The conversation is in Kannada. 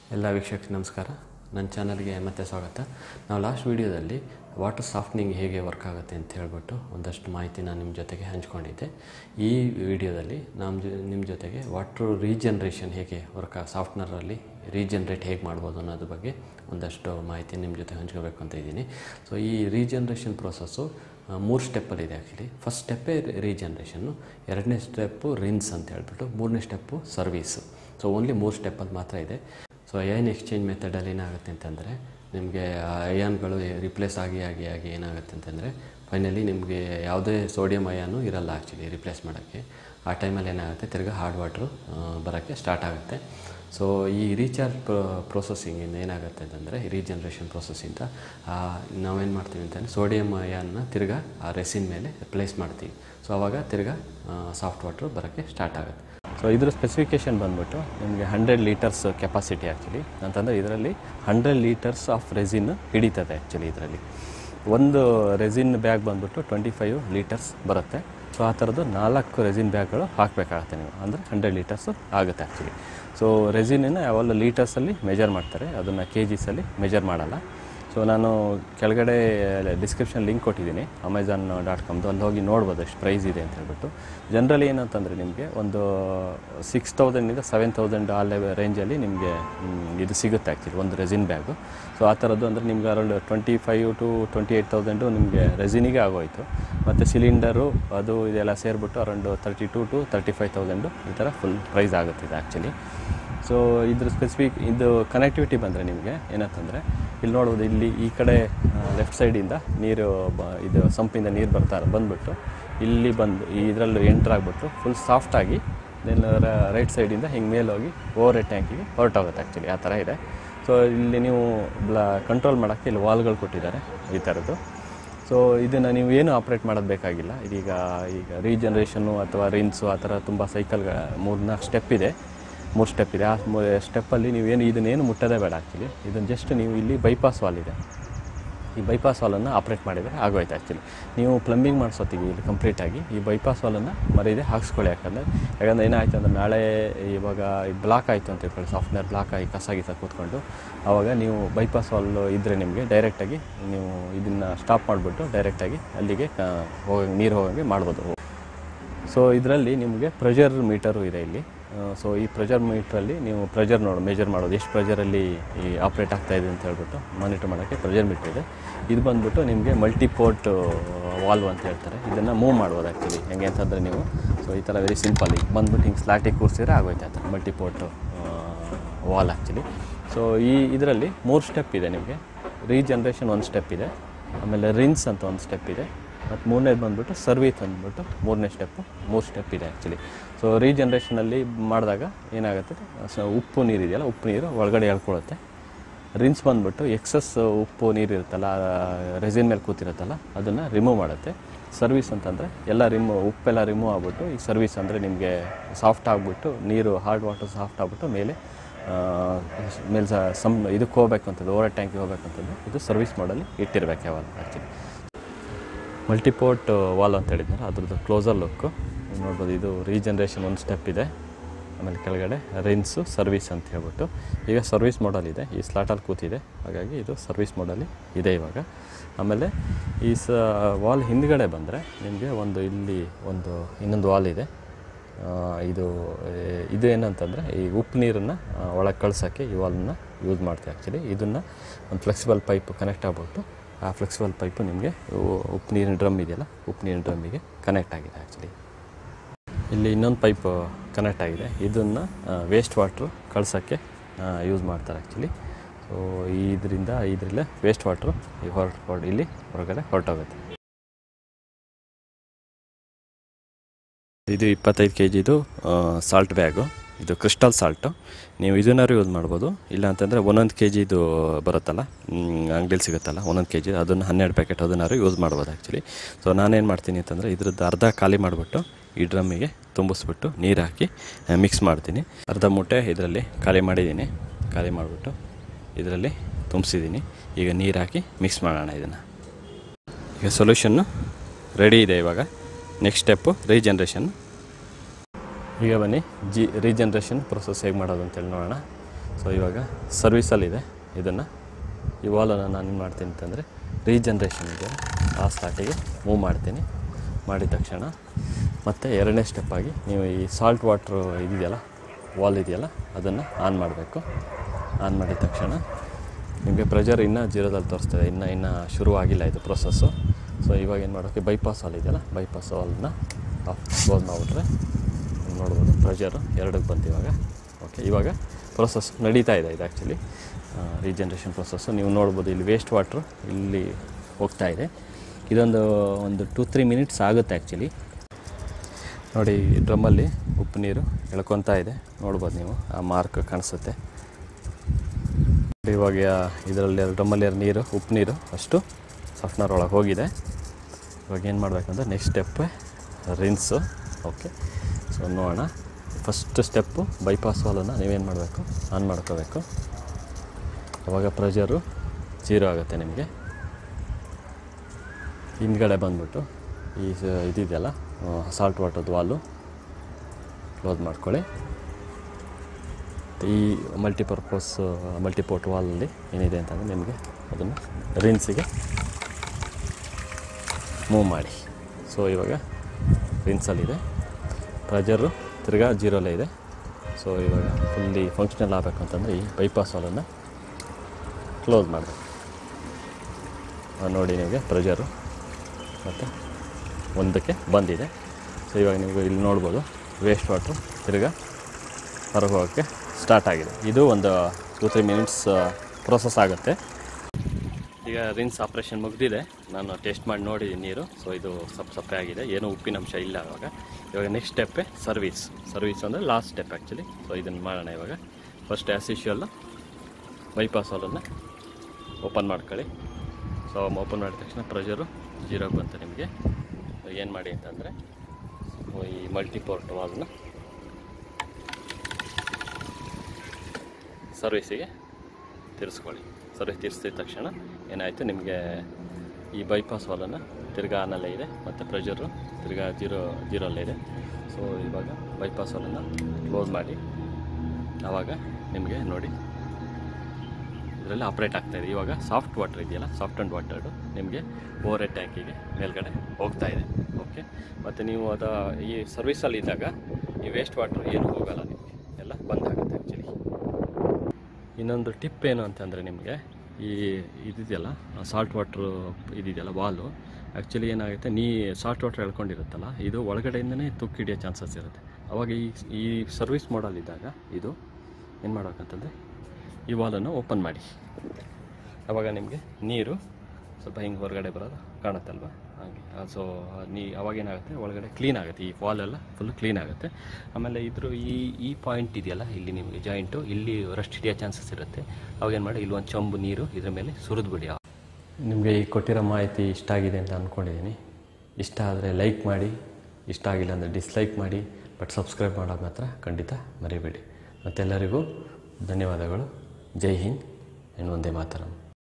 ಎಲ್ಲ ವೀಕ್ಷಕರಿಗೆ ನಮಸ್ಕಾರ ನನ್ನ ಚಾನಲ್ಗೆ ಮತ್ತೆ ಸ್ವಾಗತ ನಾವು ಲಾಸ್ಟ್ ವೀಡಿಯೋದಲ್ಲಿ ವಾಟರ್ ಸಾಫ್ಟ್ನಿಂಗ್ ಹೇಗೆ ವರ್ಕ್ ಆಗುತ್ತೆ ಅಂತ ಹೇಳ್ಬಿಟ್ಟು ಒಂದಷ್ಟು ಮಾಹಿತಿನ ನಿಮ್ಮ ಜೊತೆಗೆ ಹಂಚ್ಕೊಂಡಿದ್ದೆ ಈ ವಿಡಿಯೋದಲ್ಲಿ ನಮ್ಮ ಜೊ ನಿಮ್ಮ ಜೊತೆಗೆ ವಾಟ್ರ್ ರೀಜನ್ರೇಷನ್ ಹೇಗೆ ವರ್ಕ್ ಸಾಫ್ಟ್ನರಲ್ಲಿ ರೀಜನ್ರೇಟ್ ಹೇಗೆ ಮಾಡ್ಬೋದು ಅನ್ನೋದ್ರ ಬಗ್ಗೆ ಒಂದಷ್ಟು ಮಾಹಿತಿ ನಿಮ್ಮ ಜೊತೆ ಹಂಚ್ಕೋಬೇಕು ಅಂತ ಇದ್ದೀನಿ ಸೊ ಈ ರೀಜನ್ರೇಷನ್ ಪ್ರೋಸೆಸ್ಸು ಮೂರು ಸ್ಟೆಪ್ಪಲ್ಲಿದೆ ಆ್ಯಕ್ಚುಲಿ ಫಸ್ಟ್ ಸ್ಟೆಪ್ಪೇ ರೀಜನ್ರೇಷನ್ನು ಎರಡನೇ ಸ್ಟೆಪ್ಪು ರಿನ್ಸ್ ಅಂತ ಹೇಳ್ಬಿಟ್ಟು ಮೂರನೇ ಸ್ಟೆಪ್ಪು ಸರ್ವೀಸು ಸೊ ಓನ್ಲಿ ಮೂರು ಸ್ಟೆಪ್ಪಲ್ಲಿ ಮಾತ್ರ ಇದೆ ಸೊ ಅಯಾನ್ ಎಕ್ಸ್ಚೇಂಜ್ ಮೆಥಡಲ್ಲಿ ಏನಾಗುತ್ತೆ ಅಂತಂದರೆ ನಿಮಗೆ ಅಯಾನ್ಗಳು ರಿಪ್ಲೇಸ್ ಆಗಿ ಆಗಿ ಆಗಿ ಏನಾಗುತ್ತೆ ಅಂತಂದರೆ ಫೈನಲಿ ನಿಮಗೆ ಯಾವುದೇ ಸೋಡಿಯಂ ಅಯಾನು ಇರಲ್ಲ ಆ್ಯಕ್ಚುಲಿ ರಿಪ್ಲೇಸ್ ಮಾಡೋಕ್ಕೆ ಆ ಟೈಮಲ್ಲಿ ಏನಾಗುತ್ತೆ ತಿರ್ಗಿ ಹಾರ್ಡ್ ವಾಟ್ರು ಬರೋಕ್ಕೆ ಸ್ಟಾರ್ಟ್ ಆಗುತ್ತೆ ಸೊ ಈ ರೀಚಾರ್ಜ್ ಪ್ರೊಸೆಸಿಂಗಿಂದ ಏನಾಗುತ್ತೆ ಅಂತಂದರೆ ರೀಜನ್ರೇಷನ್ ಪ್ರೊಸೆಸ್ಸಿಂದ ನಾವೇನು ಮಾಡ್ತೀವಿ ಅಂತಂದರೆ ಸೋಡಿಯಂ ಅಯಾನ್ನ ತಿರ್ಗಾ ಆ ರೆಸಿನ್ ಮೇಲೆ ಪ್ಲೇಸ್ ಮಾಡ್ತೀವಿ ಸೊ ಆವಾಗ ತಿರ್ಗಾ ಸಾಫ್ಟ್ ವಾಟ್ರು ಬರೋಕ್ಕೆ ಸ್ಟಾರ್ಟ್ ಆಗುತ್ತೆ ಸೊ ಇದ್ರ ಸ್ಪೆಸಿಫಿಕೇಷನ್ ಬಂದ್ಬಿಟ್ಟು ನಿಮಗೆ ಹಂಡ್ರೆಡ್ ಲೀಟರ್ಸ್ ಕೆಪಾಸಿಟಿ ಆ್ಯಕ್ಚುಲಿ ಅಂತಂದರೆ ಇದರಲ್ಲಿ ಹಂಡ್ರೆಡ್ ಲೀಟರ್ಸ್ ಆಫ್ ರೆಸಿನ್ ಹಿಡಿತದೆ ಆ್ಯಕ್ಚುಲಿ ಇದರಲ್ಲಿ ಒಂದು ರೆಸಿನ್ ಬ್ಯಾಗ್ ಬಂದ್ಬಿಟ್ಟು ಟ್ವೆಂಟಿ ಫೈವ್ ಲೀಟರ್ಸ್ ಬರುತ್ತೆ ಸೊ ಆ ಥರದ್ದು ನಾಲ್ಕು ರೆಸಿನ್ ಬ್ಯಾಗ್ಗಳು ಹಾಕಬೇಕಾಗತ್ತೆ ನೀವು ಅಂದರೆ ಹಂಡ್ರೆಡ್ ಲೀಟರ್ಸು ಆಗುತ್ತೆ ಆ್ಯಕ್ಚುಲಿ ಸೊ ರೆಸಿನನ್ನು ಯಾವಲ್ಲ ಲೀಟರ್ಸಲ್ಲಿ ಮೆಜರ್ ಮಾಡ್ತಾರೆ ಅದನ್ನು ಕೆ ಜಿಸಲ್ಲಿ ಮೆಜರ್ ಮಾಡಲ್ಲ ಸೊ ನಾನು ಕೆಳಗಡೆ ಡಿಸ್ಕ್ರಿಪ್ಷನ್ ಲಿಂಕ್ ಕೊಟ್ಟಿದ್ದೀನಿ ಅಮೆಝಾನ್ ಡಾಟ್ ಕಾಮ್ದು ಅಲ್ಲಿ ಹೋಗಿ ನೋಡ್ಬೋದು ಎಷ್ಟು ಪ್ರೈಸ್ ಇದೆ ಅಂತ ಹೇಳ್ಬಿಟ್ಟು ಜನರಲಿ ಏನಂತಂದರೆ ನಿಮಗೆ ಒಂದು ಸಿಕ್ಸ್ ತೌಸಂಡಿಂದ ಸೆವೆನ್ ತೌಸಂಡ್ ಆ ಲೆವೆ ರೇಂಜಲ್ಲಿ ನಿಮಗೆ ಇದು ಸಿಗುತ್ತೆ ಆ್ಯಕ್ಚುಲಿ ಒಂದು ರೆಸಿನ್ ಬ್ಯಾಗು ಸೊ ಆ ಥರದ್ದು ಅಂದರೆ ನಿಮ್ಗೆ around twenty five to twenty eight thousand ನಿಮಗೆ ರೆಸಿನಿಗೆ ಆಗೋಯ್ತು ಮತ್ತು ಸಿಲಿಂಡರು ಅದು ಇದೆಲ್ಲ ಸೇರಿಬಿಟ್ಟು around thirty two to thirty five thousand ಈ ಥರ ಫುಲ್ ಪ್ರೈಸ್ ಆಗುತ್ತೆ ಇದು ಆ್ಯಕ್ಚುಲಿ ಸೊ ಇದ್ರ ಸ್ಪೆಸಿಫಿಕ್ ಇದು ಕನೆಕ್ಟಿವಿಟಿ ಬಂದರೆ ನಿಮಗೆ ಏನಂತಂದರೆ ಇಲ್ಲಿ ನೋಡ್ಬೋದು ಇಲ್ಲಿ ಈ ಕಡೆ ಲೆಫ್ಟ್ ಸೈಡಿಂದ ನೀರು ಬ ಇದು ಸಂಪಿಂದ ನೀರು ಬರ್ತಾರೆ ಬಂದುಬಿಟ್ಟು ಇಲ್ಲಿ ಬಂದು ಇದರಲ್ಲಿ ಎಂಟ್ರ್ ಆಗಿಬಿಟ್ಟು ಫುಲ್ ಸಾಫ್ಟಾಗಿ ದೆನ್ ರೈಟ್ ಸೈಡಿಂದ ಹಿಂಗೆ ಮೇಲೆ ಹೋಗಿ ಓವರ್ ಹೆಡ್ ಟ್ಯಾಂಕಿಗೆ ಹೊರಟೋಗುತ್ತೆ ಆ್ಯಕ್ಚುಲಿ ಆ ಥರ ಇದೆ ಸೊ ಇಲ್ಲಿ ನೀವು ಬ್ಲ ಕಂಟ್ರೋಲ್ ಮಾಡೋಕ್ಕೆ ಇಲ್ಲಿ ವಾಲ್ಗಳು ಕೊಟ್ಟಿದ್ದಾರೆ ಈ ಥರದ್ದು ಸೊ ಇದನ್ನು ನೀವು ಏನು ಆಪ್ರೇಟ್ ಮಾಡೋದು ಬೇಕಾಗಿಲ್ಲ ಇದೀಗ ಈಗ ರೀಜನ್ರೇಷನ್ನು ಅಥವಾ ರಿನ್ಸು ಆ ಥರ ತುಂಬ ಸೈಕಲ್ ಮೂರು ನಾಲ್ಕು ಸ್ಟೆಪ್ ಇದೆ ಮೂರು ಸ್ಟೆಪ್ ಇದೆ ಆ ಸ್ಟೆಪ್ಪಲ್ಲಿ ನೀವೇನು ಇದನ್ನೇನು ಮುಟ್ಟೋದೇ ಬೇಡ ಆ್ಯಕ್ಚುಲಿ ಇದನ್ನು ಜಸ್ಟ್ ನೀವು ಇಲ್ಲಿ ಬೈಪಾಸ್ ವಾಲ್ ಇದೆ ಈ ಬೈಪಾಸ್ ವಾಲನ್ನು ಆಪ್ರೇಟ್ ಮಾಡಿದರೆ ಆಗೋಯ್ತು ಆ್ಯಕ್ಚುಲಿ ನೀವು ಪ್ಲಂಬಿಂಗ್ ಮಾಡಿಸೋತ್ತಿಗೆ ಇಲ್ಲಿ ಕಂಪ್ಲೀಟಾಗಿ ಈ ಬೈಪಾಸ್ ವಾಲನ್ನು ಮರೀದೆ ಹಾಕ್ಸ್ಕೊಳ್ಳಿ ಯಾಕಂದರೆ ಯಾಕಂದರೆ ಏನಾಯ್ತು ಅಂದರೆ ನಾಳೆ ಇವಾಗ ಬ್ಲಾಕ್ ಆಯಿತು ಅಂತ ತಿಳ್ಕೊಳ್ಳಿ ಸಾಫ್ಟ್ವೇರ್ ಬ್ಲಾಕ್ ಆಗಿ ಕಸ ಗಿಸ ಕೂತ್ಕೊಂಡು ಆವಾಗ ನೀವು ಬೈಪಾಸ್ ವಾಲ್ ಇದ್ದರೆ ನಿಮಗೆ ಡೈರೆಕ್ಟಾಗಿ ನೀವು ಇದನ್ನು ಸ್ಟಾಪ್ ಮಾಡಿಬಿಟ್ಟು ಡೈರೆಕ್ಟಾಗಿ ಅಲ್ಲಿಗೆ ಹೋಗಿ ನೀರು ಹೋಗೋಂಗೆ ಮಾಡ್ಬೋದು ಸೊ ಇದರಲ್ಲಿ ನಿಮಗೆ ಪ್ರೆಷರ್ ಮೀಟರು ಇದೆ ಇಲ್ಲಿ ಸೊ ಈ ಪ್ರೆಷರ್ ಮೀಟ್ರಲ್ಲಿ ನೀವು ಪ್ರೆಷರ್ ನೋಡಿ ಮೆಜರ್ ಮಾಡೋದು ಎಷ್ಟು ಪ್ರೆಷರಲ್ಲಿ ಈ ಆಪ್ರೇಟ್ ಆಗ್ತಾ ಇದೆ ಅಂತ ಹೇಳ್ಬಿಟ್ಟು ಮಾನಿಟರ್ ಮಾಡೋಕ್ಕೆ ಪ್ರೆಷರ್ ಮೀಟರ್ ಇದೆ ಇದು ಬಂದ್ಬಿಟ್ಟು ನಿಮಗೆ ಮಲ್ಟಿಪೋರ್ಟ್ ವಾಲ್ವ್ ಅಂತ ಹೇಳ್ತಾರೆ ಇದನ್ನು ಮೂವ್ ಮಾಡ್ಬೋದು ಆ್ಯಕ್ಚುಲಿ ಹೆಂಗೆ ಅಂತಂದರೆ ನೀವು ಸೊ ಈ ಥರ ವೆರಿ ಸಿಂಪಲ್ ಈಗ ಬಂದ್ಬಿಟ್ಟು ಹಿಂಗೆ ಸ್ಲಾಟಿಗೆ ಕೂರಿಸಿದ್ರೆ ಆಗೋಯ್ತು ಆ ಥರ ಮಲ್ಟಿಪೋರ್ಟ್ ವಾಲ್ ಆ್ಯಕ್ಚುಲಿ ಸೊ ಈ ಇದರಲ್ಲಿ ಮೂರು ಸ್ಟೆಪ್ ಇದೆ ನಿಮಗೆ ರೀಜನ್ರೇಷನ್ ಒಂದು ಸ್ಟೆಪ್ ಇದೆ ಆಮೇಲೆ ರಿನ್ಸ್ ಅಂತ ಒಂದು ಸ್ಟೆಪ್ ಇದೆ ಮತ್ತು ಮೂರನೇದು ಬಂದ್ಬಿಟ್ಟು ಸರ್ವೀಸ್ ಅಂದ್ಬಿಟ್ಟು ಮೂರನೇ ಸ್ಟೆಪ್ಪು ಮೂರು ಸ್ಟೆಪ್ ಇದೆ ಆ್ಯಕ್ಚುಲಿ ಸೊ ರೀಜನ್ರೇಷನಲ್ಲಿ ಮಾಡಿದಾಗ ಏನಾಗುತ್ತೆ ಸೊ ಉಪ್ಪು ನೀರು ಇದೆಯಲ್ಲ ಉಪ್ಪು ನೀರು ಒಳಗಡೆ ಎಳ್ಕೊಳ್ಳುತ್ತೆ ರಿನ್ಸ್ ಬಂದ್ಬಿಟ್ಟು ಎಕ್ಸಸ್ ಉಪ್ಪು ನೀರು ಇರುತ್ತಲ್ಲ ರೆಸಿನ್ ಮೇಲೆ ಕೂತಿರುತ್ತಲ್ಲ ಅದನ್ನು ರಿಮೂವ್ ಮಾಡುತ್ತೆ ಸರ್ವಿಸ್ ಅಂತಂದರೆ ಎಲ್ಲ ರಿಮೂವ್ ಉಪ್ಪೆಲ್ಲ ರಿಮೂವ್ ಆಗ್ಬಿಟ್ಟು ಈ ಸರ್ವಿಸ್ ಅಂದರೆ ನಿಮಗೆ ಸಾಫ್ಟ್ ಆಗಿಬಿಟ್ಟು ನೀರು ಹಾರ್ಡ್ ವಾಟರ್ ಸಾಫ್ಟ್ ಆಗಿಬಿಟ್ಟು ಮೇಲೆ ಮೇಲೆ ಸಮ್ ಇದಕ್ಕೆ ಹೋಗ್ಬೇಕು ಅಂತಂದು ಓವರ್ ಟ್ಯಾಂಕಿಗೆ ಹೋಗ್ಬೇಕು ಅಂತಂದು ಇದು ಸರ್ವಿಸ್ ಮಾಡಲ್ಲಿ ಇಟ್ಟಿರ್ಬೇಕು ಯಾವಾಗ ಆ್ಯಕ್ಚುಲಿ ಮಲ್ಟಿಪೋರ್ಟ್ ವಾಲ್ ಅಂತ ಹೇಳಿದ್ನಲ್ಲ ಅದ್ರದ್ದು ಕ್ಲೋಸರ್ ಲುಕ್ಕು ನೋಡ್ಬೋದು ಇದು ರೀಜನ್ರೇಷನ್ ಒಂದು ಸ್ಟೆಪ್ ಇದೆ ಆಮೇಲೆ ಕೆಳಗಡೆ ರಿನ್ಸು ಸರ್ವಿಸ್ ಅಂತ ಹೇಳ್ಬಿಟ್ಟು ಈಗ ಸರ್ವಿಸ್ ಮಾಡಲ್ ಇದೆ ಈ ಸ್ಲಾಟಲ್ಲಿ ಕೂತಿದೆ ಹಾಗಾಗಿ ಇದು ಸರ್ವಿಸ್ ಮಾಡಲಿ ಇದೆ ಇವಾಗ ಆಮೇಲೆ ಈ ಸ ವಾಲ್ ಹಿಂದ್ಗಡೆ ಬಂದರೆ ನಿಮಗೆ ಒಂದು ಇಲ್ಲಿ ಒಂದು ಇನ್ನೊಂದು ವಾಲ್ ಇದೆ ಇದು ಇದು ಏನಂತಂದರೆ ಈ ಉಪ್ಪು ನೀರನ್ನು ಒಳಗೆ ಕಳ್ಸೋಕ್ಕೆ ಈ ವಾಲನ್ನ ಯೂಸ್ ಮಾಡ್ತೀವಿ ಆ್ಯಕ್ಚುಲಿ ಇದನ್ನು ಒಂದು ಫ್ಲೆಕ್ಸಿಬಲ್ ಪೈಪ್ ಕನೆಕ್ಟ್ ಆಗ್ಬಿಟ್ಟು ಆ ಫ್ಲೆಕ್ಸಿಬಲ್ ಪೈಪು ನಿಮಗೆ ಉಪ್ಪು ನೀರಿನ ಡ್ರಮ್ ಇದೆಯಲ್ಲ ಉಪ್ಪು ನೀರಿನ ಡ್ರಮ್ಮಿಗೆ ಕನೆಕ್ಟ್ ಆಗಿದೆ ಆ್ಯಕ್ಚುಲಿ ಇಲ್ಲಿ ಇನ್ನೊಂದು ಪೈಪ್ ಕನೆಕ್ಟ್ ಆಗಿದೆ ಇದನ್ನು ವೇಸ್ಟ್ ವಾಟ್ರು ಕಳ್ಸೋಕ್ಕೆ ಯೂಸ್ ಮಾಡ್ತಾರೆ ಆ್ಯಕ್ಚುಲಿ ಸೊ ಇದರಿಂದ ಇದರಲ್ಲೇ ವೇಸ್ಟ್ ವಾಟ್ರು ಈ ಹೊರಟು ಹೊರ ಇಲ್ಲಿ ಹೊರಗಡೆ ಹೊರಟೋಗುತ್ತೆ ಇದು ಇಪ್ಪತ್ತೈದು ಕೆ ಜಿದು ಸಾಲ್ಟ್ ಬ್ಯಾಗು ಇದು ಕ್ರಿಸ್ಟಲ್ ಸಾಲ್ಟು ನೀವು ಇದನ್ನಾರು ಯೂಸ್ ಮಾಡ್ಬೋದು ಇಲ್ಲ ಅಂತಂದರೆ ಒಂದೊಂದು ಕೆ ಜಿದು ಬರುತ್ತಲ್ಲ ಅಂಗಡಿಲಿ ಸಿಗುತ್ತಲ್ಲ ಒಂದೊಂದು ಕೆ ಜಿ ಅದನ್ನು ಹನ್ನೆರಡು ಪ್ಯಾಕೆಟ್ ಅದನ್ನಾರು ಯೂಸ್ ಮಾಡ್ಬೋದು ಆ್ಯಕ್ಚುಲಿ ಸೊ ನಾನೇನು ಮಾಡ್ತೀನಿ ಅಂತಂದರೆ ಇದ್ರದ್ದು ಅರ್ಧ ಖಾಲಿ ಮಾಡಿಬಿಟ್ಟು ಈ ಡ್ರಮ್ಮಿಗೆ ತುಂಬಿಸ್ಬಿಟ್ಟು ನೀರು ಹಾಕಿ ಮಿಕ್ಸ್ ಮಾಡ್ತೀನಿ ಅರ್ಧ ಮೂಟೆ ಇದರಲ್ಲಿ ಖಾಲಿ ಮಾಡಿದ್ದೀನಿ ಖಾಲಿ ಮಾಡಿಬಿಟ್ಟು ಇದರಲ್ಲಿ ತುಂಬಿಸಿದ್ದೀನಿ ಈಗ ನೀರು ಹಾಕಿ ಮಿಕ್ಸ್ ಮಾಡೋಣ ಇದನ್ನು ಈಗ ಸೊಲ್ಯೂಷನ್ನು ರೆಡಿ ಇದೆ ಇವಾಗ ನೆಕ್ಸ್ಟ್ ಸ್ಟೆಪ್ಪು ರೀಜನ್ರೇಷನ್ ಈಗ ಬನ್ನಿ ಜಿ ರೀಜನ್ರೇಷನ್ ಪ್ರೊಸೆಸ್ ಹೇಗೆ ಮಾಡೋದು ಅಂತೇಳಿ ನೋಡೋಣ ಸೊ ಇವಾಗ ಸರ್ವಿಸಲ್ಲಿದೆ ಇದನ್ನು ಈ ವಾಲನ್ನು ನಾನು ಏನು ಮಾಡ್ತೀನಿ ಅಂತಂದರೆ ರೀಜನ್ರೇಷನ್ ಇದೆ ಆ ಸ್ಟಾರ್ಟಿಗೆ ಮೂವ್ ಮಾಡ್ತೀನಿ ಮಾಡಿದ ತಕ್ಷಣ ಮತ್ತು ಎರಡನೇ ಸ್ಟೆಪ್ ಆಗಿ ನೀವು ಈ ಸಾಲ್ಟ್ ವಾಟ್ರು ಇದೆಯಲ್ಲ ವಾಲ್ ಇದೆಯಲ್ಲ ಅದನ್ನು ಆನ್ ಮಾಡಬೇಕು ಆನ್ ಮಾಡಿದ ತಕ್ಷಣ ನಿಮಗೆ ಪ್ರೆಷರ್ ಇನ್ನೂ ಜೀರೋದಲ್ಲಿ ತೋರಿಸ್ತದೆ ಇನ್ನೂ ಇನ್ನೂ ಶುರುವಾಗಿಲ್ಲ ಇದು ಪ್ರೊಸೆಸ್ಸು ಸೊ ಇವಾಗ ಏನು ಮಾಡೋಕ್ಕೆ ಬೈಪಾಸ್ ವಾಲ್ ಇದೆಯಲ್ಲ ಬೈಪಾಸ್ ವಾಲ್ನ ಆಫ್ ಕ್ಲೋಸ್ ಮಾಡಿಬಿಟ್ರೆ ನೋಡ್ಬೋದು ಪ್ರೆಷರು ಎರಡಕ್ಕೆ ಬಂತು ಇವಾಗ ಓಕೆ ಇವಾಗ ಪ್ರೊಸೆಸ್ ನಡೀತಾ ಇದೆ ಇದು ಆ್ಯಕ್ಚುಲಿ ರೀಜನ್ರೇಷನ್ ಪ್ರೊಸೆಸ್ಸು ನೀವು ನೋಡ್ಬೋದು ಇಲ್ಲಿ ವೇಸ್ಟ್ ವಾಟ್ರು ಇಲ್ಲಿ ಹೋಗ್ತಾ ಇದೆ ಇದೊಂದು ಒಂದು ಟೂ ತ್ರೀ ಮಿನಿಟ್ಸ್ ಆಗುತ್ತೆ ಆ್ಯಕ್ಚುಲಿ ನೋಡಿ ಈ ಡ್ರಮ್ಮಲ್ಲಿ ಉಪ್ಪು ನೀರು ಎಳ್ಕೊತಾ ಇದೆ ನೋಡ್ಬೋದು ನೀವು ಆ ಮಾರ್ಕ್ ಕಾಣಿಸುತ್ತೆ ಇವಾಗ ಇದರಲ್ಲಿ ಡ್ರಮ್ಮಲ್ಲಿ ನೀರು ಉಪ್ಪು ನೀರು ಅಷ್ಟು ಸಾಫ್ಟ್ನರ್ ಒಳಗೆ ಹೋಗಿದೆ ಇವಾಗ ಏನು ಮಾಡಬೇಕಂದ್ರೆ next step rinse okay so ನೋಡೋಣ ಫಸ್ಟ್ ಸ್ಟೆಪ್ಪು ಬೈಪಾಸ್ ವಾಲನ್ನು ನೀವೇನು ಮಾಡಬೇಕು ಆನ್ ಮಾಡ್ಕೋಬೇಕು ಅವಾಗ ಪ್ರೆಷರು ಜೀರೋ ಆಗುತ್ತೆ ನಿಮಗೆ ಹಿಂದ್ಗಡೆ ಬಂದ್ಬಿಟ್ಟು ಈ ಸ- ಇದಿದೆಯಲ್ಲ ಸಾಲ್ಟ್ ವಾಟರ್ದು ವಾಲು ಕ್ಲೋಸ್ ಮಾಡ್ಕೊಳ್ಳಿ ಈ ಮಲ್ಟಿಪರ್ಪಸ್ ಮಲ್ಟಿಪೋರ್ಟ್ ವಾಲಲ್ಲಿ ಏನಿದೆ ಅಂತಂದರೆ ನಿಮಗೆ ಅದನ್ನು ರಿನ್ಸಿಗೆ ಮೂವ್ ಮಾಡಿ ಸೊ ಇವಾಗ ರಿನ್ಸಲ್ಲಿದೆ ಪ್ರೆಜರು ತಿರ್ಗಾ ಜೀರೋಲೇ ಇದೆ ಸೊ ಇವಾಗ ಫುಲ್ಲಿ ಫಂಕ್ಷನಲ್ ಆಗಬೇಕು ಅಂತಂದರೆ ಈ ಬೈಪಾಸ್ ವಾಲನ್ನು ಕ್ಲೋಸ್ ಮಾಡಬೇಕು ನೋಡಿ ನಿಮಗೆ ಪ್ರೆಜರು ಮತ್ತು ಒಂದಕ್ಕೆ ಬಂದಿದೆ ಸೊ ಇವಾಗ ನೀವು ಇಲ್ಲಿ ನೋಡ್ಬೋದು ವೇಸ್ಟ್ ವಾಟ್ರು ತಿರ್ಗಾ ಹೊರಗೆ ಹೋಗೋಕ್ಕೆ ಸ್ಟಾರ್ಟ್ ಆಗಿದೆ ಇದು ಒಂದು ಟೂ ತ್ರೀ ಮಿನಿಟ್ಸ್ ಪ್ರೊಸೆಸ್ ಆಗುತ್ತೆ ಈಗ ರಿನ್ಸ್ ಆಪ್ರೇಷನ್ ಮುಗಿದಿದೆ ನಾನು ಟೆಸ್ಟ್ ಮಾಡಿ ನೋಡಿದ್ದೀನಿ ನೀರು ಸೊ ಇದು ಸಪ್ ಸಪ್ಪೆ ಆಗಿದೆ ಏನೂ ಉಪ್ಪಿನಂಶ ಇಲ್ಲ ಇವಾಗ ಇವಾಗ ನೆಕ್ಸ್ಟ್ ಸ್ಟೆಪ್ಪೇ ಸರ್ವಿಸ್ ಸರ್ವಿಸ್ ಅಂದರೆ ಲಾಸ್ಟ್ ಸ್ಟೆಪ್ ಆ್ಯಕ್ಚುಲಿ ಸೊ ಇದನ್ನು ಮಾಡೋಣ ಇವಾಗ ಫಸ್ಟ್ ಆ್ಯಸ್ ಯೂಶುವಲ್ ಬೈಪಾಸ್ ಹಾಲನ್ನು ಓಪನ್ ಮಾಡ್ಕೊಳ್ಳಿ ಸೊ ಓಪನ್ ಮಾಡಿದ ತಕ್ಷಣ ಪ್ರೆಷರು ಜೀರೋಗೆ ಬಂತು ನಿಮಗೆ ಏನು ಮಾಡಿ ಅಂತಂದರೆ ಈ ಮಲ್ಟಿಪೋರ್ಟ್ ವಾಲ್ನ ಸರ್ವಿಸಿಗೆ ತಿರ್ಸ್ಕೊಳ್ಳಿ ಸರ್ವಿಸ್ ತಿರ್ಸಿದ ತಕ್ಷಣ ಏನಾಯಿತು ನಿಮಗೆ ಈ ಬೈಪಾಸ್ ವಾಲನ್ನು ತಿರ್ಗಾ ಆನಲ್ಲೇ ಇದೆ ಮತ್ತು ಪ್ರೆಷರು ತಿರ್ಗಾ ಜೀರೋ ಜೀರೋಲ್ಲೇ ಇದೆ ಸೊ ಇವಾಗ ಬೈಪಾಸ್ ವಾಲನ್ನು ಕ್ಲೋಸ್ ಮಾಡಿ ಆವಾಗ ನಿಮಗೆ ನೋಡಿ ಇದರಲ್ಲಿ ಆಪ್ರೇಟ್ ಆಗ್ತಾಯಿದೆ ಇವಾಗ ಸಾಫ್ಟ್ ವಾಟರ್ ಇದೆಯಲ್ಲ ಸಾಫ್ಟ್ ಆ್ಯಂಡ್ ವಾಟರ್ಡು ನಿಮಗೆ ಓವರ್ ಹೆಡ್ ಟ್ಯಾಂಕಿಗೆ ಮೇಲ್ಗಡೆ ಹೋಗ್ತಾ ಇದೆ ಓಕೆ ಮತ್ತು ನೀವು ಅದ ಈ ಸರ್ವಿಸಲ್ಲಿ ಇದ್ದಾಗ ಈ ವೇಸ್ಟ್ ವಾಟರ್ ಏನು ಹೋಗಲ್ಲ ನಿಮಗೆ ಎಲ್ಲ ಬಂದಾಗುತ್ತೆ ಆ್ಯಕ್ಚುಲಿ ಇನ್ನೊಂದು ಟಿಪ್ ಏನು ಅಂತಂದರೆ ನಿಮಗೆ ಈ ಇದಿದೆಯಲ್ಲ ಸಾಲ್ಟ್ ವಾಟ್ರು ಇದಿದೆಯಲ್ಲ ವಾಲು ಆ್ಯಕ್ಚುಲಿ ಏನಾಗುತ್ತೆ ನೀ ಸಾಲ್ಟ್ ವಾಟ್ರ್ ಎಳ್ಕೊಂಡಿರುತ್ತಲ್ಲ ಇದು ಒಳಗಡೆಯಿಂದನೇ ತುಕ್ಕು ಹಿಡಿಯೋ ಚಾನ್ಸಸ್ ಇರುತ್ತೆ ಅವಾಗ ಈ ಈ ಸರ್ವಿಸ್ ಮಾಡಲಿದ್ದಾಗ ಇದು ಏನು ಮಾಡ್ಬೇಕಂತಂದರೆ ಈ ವಾಲನ್ನು ಓಪನ್ ಮಾಡಿ ಆವಾಗ ನಿಮಗೆ ನೀರು ಸ್ವಲ್ಪ ಹಿಂಗೆ ಹೊರಗಡೆ ಬರೋದು ಕಾಣುತ್ತಲ್ವ ಹಾಗೆ ಸೊ ನೀ ಅವಾಗೇನಾಗುತ್ತೆ ಒಳಗಡೆ ಕ್ಲೀನ್ ಆಗುತ್ತೆ ಈ ವಾಲೆಲ್ಲ ಫುಲ್ ಕ್ಲೀನ್ ಆಗುತ್ತೆ ಆಮೇಲೆ ಇದ್ರ ಈ ಈ ಪಾಯಿಂಟ್ ಇದೆಯಲ್ಲ ಇಲ್ಲಿ ನಿಮಗೆ ಜಾಯಿಂಟು ಇಲ್ಲಿ ರಸ್ಟ್ ಹಿಡಿಯೋ ಚಾನ್ಸಸ್ ಇರುತ್ತೆ ಅವಾಗೇನು ಮಾಡಿ ಇಲ್ಲಿ ಒಂದು ಚಂಬು ನೀರು ಇದ್ರ ಮೇಲೆ ಸುರಿದ್ಬಿಡಿ ನಿಮಗೆ ಈ ಕೊಟ್ಟಿರೋ ಮಾಹಿತಿ ಇಷ್ಟ ಆಗಿದೆ ಅಂತ ಅಂದ್ಕೊಂಡಿದ್ದೀನಿ ಇಷ್ಟ ಆದರೆ ಲೈಕ್ ಮಾಡಿ ಇಷ್ಟ ಆಗಿಲ್ಲ ಅಂದರೆ ಡಿಸ್ಲೈಕ್ ಮಾಡಿ ಬಟ್ ಸಬ್ಸ್ಕ್ರೈಬ್ ಮಾಡೋದು ಮಾತ್ರ ಖಂಡಿತ ಮರಿಬೇಡಿ ಮತ್ತೆಲ್ಲರಿಗೂ ಧನ್ಯವಾದಗಳು ಜೈ ಹಿಂದ್ ಆ್ಯಂಡ್ ಒಂದೇ ಮಾತರಂ